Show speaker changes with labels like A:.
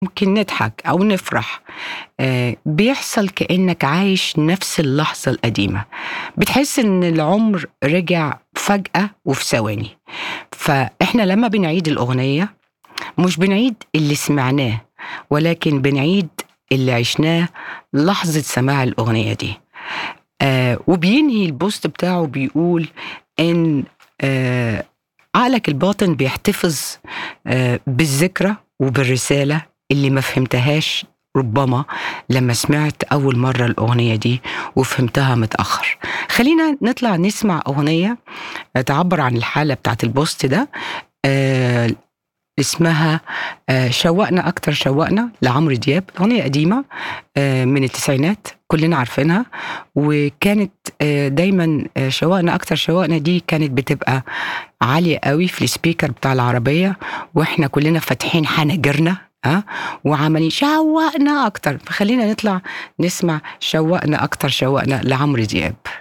A: ممكن نضحك أو نفرح آه، بيحصل كأنك عايش نفس اللحظة القديمة بتحس إن العمر رجع فجأة وفي ثواني فإحنا لما بنعيد الأغنية مش بنعيد اللي سمعناه ولكن بنعيد اللي عشناه لحظة سماع الأغنية دي آه وبينهي البوست بتاعه بيقول إن آه عقلك الباطن بيحتفظ آه بالذكرى وبالرسالة اللي ما فهمتهاش ربما لما سمعت أول مرة الأغنية دي وفهمتها متأخر خلينا نطلع نسمع أغنية تعبر عن الحالة بتاعت البوست ده آه اسمها آه شوقنا أكتر شوقنا لعمرو دياب أغنية قديمة آه من التسعينات كلنا عارفينها وكانت آه دايما آه شوقنا أكتر شوقنا دي كانت بتبقى عالية قوي في السبيكر بتاع العربية واحنا كلنا فاتحين حناجرنا ها وعمالين شوقنا اكتر فخلينا نطلع نسمع شوقنا اكتر شوقنا لعمرو دياب